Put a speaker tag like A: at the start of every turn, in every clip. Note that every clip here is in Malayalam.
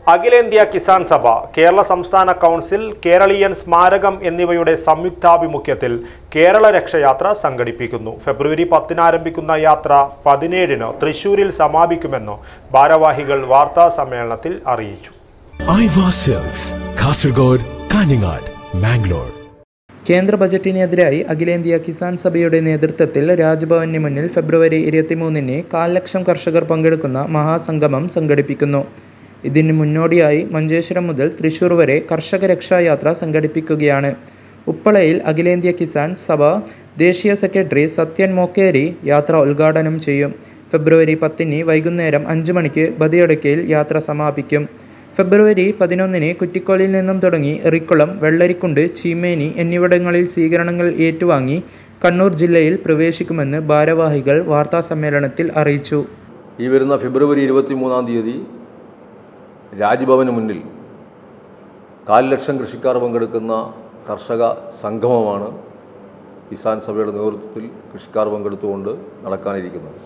A: അഖിലേന്ത്യാ കിസാൻ സഭ കേരള സംസ്ഥാന കൗൺസിൽ കേരളീയൻ സ്മാരകം എന്നിവയുടെ സംയുക്താഭിമുഖ്യത്തിൽ കേരള രക്ഷയാത്ര സംഘടിപ്പിക്കുന്നു ഫെബ്രുവരി പത്തിന് ആരംഭിക്കുന്ന യാത്ര പതിനേഴിന് തൃശൂരിൽ സമാപിക്കുമെന്ന് ഭാരവാഹികൾ വാർത്താ സമ്മേളനത്തിൽ അറിയിച്ചു
B: ഐവാ സെൽസ് കാസർഗോഡ് കാഞ്ഞങ്ങാട് മാംഗ്ലൂർ
C: കേന്ദ്ര ബജറ്റിനെതിരായി അഖിലേന്ത്യാ കിസാൻ സഭയുടെ നേതൃത്വത്തിൽ രാജ്ഭവന് മുന്നിൽ ഫെബ്രുവരി ഇരുപത്തിമൂന്നിന് കാൽ ലക്ഷം കർഷകർ പങ്കെടുക്കുന്ന മഹാസംഗമം സംഘടിപ്പിക്കുന്നു ഇതിന് മുന്നോടിയായി മഞ്ചേശ്വരം മുതൽ തൃശൂർ വരെ കർഷക രക്ഷായാത്ര സംഘടിപ്പിക്കുകയാണ് ഉപ്പളയിൽ അഖിലേന്ത്യാ കിസാൻ സഭ ദേശീയ സെക്രട്ടറി സത്യൻ മോക്കേരി യാത്ര ഉദ്ഘാടനം ചെയ്യും ഫെബ്രുവരി പത്തിന് വൈകുന്നേരം അഞ്ച് മണിക്ക് ബദിയടക്കയിൽ യാത്ര സമാപിക്കും ഫെബ്രുവരി പതിനൊന്നിന് കുറ്റിക്കോലിൽ നിന്നും തുടങ്ങി എറിക്കുളം വെള്ളരിക്കുണ്ട് ചീമേനി എന്നിവിടങ്ങളിൽ സ്വീകരണങ്ങൾ ഏറ്റുവാങ്ങി കണ്ണൂർ ജില്ലയിൽ പ്രവേശിക്കുമെന്ന് ഭാരവാഹികൾ വാർത്താസമ്മേളനത്തിൽ അറിയിച്ചു
D: ഈ വരുന്ന ഫെബ്രുവരി ഇരുപത്തി മൂന്നാം തീയതി രാജ്ഭവന് മുന്നിൽ കാൽ ലക്ഷം കൃഷിക്കാർ പങ്കെടുക്കുന്ന കർഷക സംഗമമാണ് കിസാൻ സഭയുടെ നേതൃത്വത്തിൽ കൃഷിക്കാർ പങ്കെടുത്തുകൊണ്ട് നടക്കാനിരിക്കുന്നത്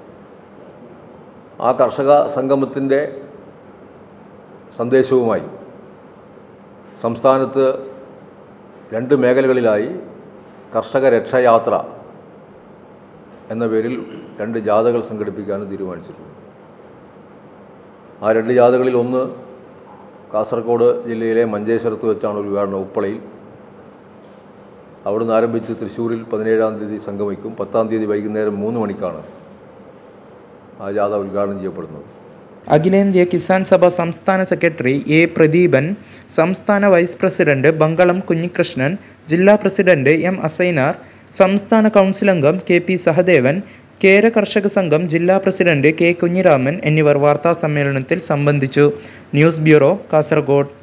D: ആ കർഷക സംഗമത്തിൻ്റെ സന്ദേശവുമായി സംസ്ഥാനത്ത് രണ്ട് മേഖലകളിലായി കർഷക രക്ഷായാത്ര എന്ന പേരിൽ രണ്ട് ജാഥകൾ സംഘടിപ്പിക്കാനും തീരുമാനിച്ചിട്ടുണ്ട് ആ രണ്ട് ജാഥകളിൽ ഒന്ന് കാസർഗോഡ് ജില്ലയിലെ മഞ്ചേശ്വരത്ത് വെച്ചാണ് ഉദ്ഘാടനം ഉപ്പളയിൽ അവിടുന്ന് ആരംഭിച്ച് തൃശ്ശൂരിൽ പതിനേഴാം തീയതി സംഗമിക്കും പത്താം തീയതി വൈകുന്നേരം മൂന്ന് മണിക്കാണ് ആ ജാഥ ഉദ്ഘാടനം ചെയ്യപ്പെടുന്നത്
C: അഖിലേന്ത്യാ കിസാൻ സഭ സംസ്ഥാന സെക്രട്ടറി എ പ്രദീപൻ സംസ്ഥാന വൈസ് പ്രസിഡന്റ് ബങ്കളം കുഞ്ഞികൃഷ്ണൻ ജില്ലാ പ്രസിഡന്റ് എം അസൈനാർ സംസ്ഥാന കൗൺസിൽ അംഗം കെ പി സഹദേവൻ കേര കർഷക സംഘം ജില്ലാ പ്രസിഡന്റ് കെ കുഞ്ഞിരാമൻ എന്നിവർ വാർത്താ സമ്മേളനത്തിൽ സംബന്ധിച്ചു ന്യൂസ് ബ്യൂറോ കാസർഗോഡ്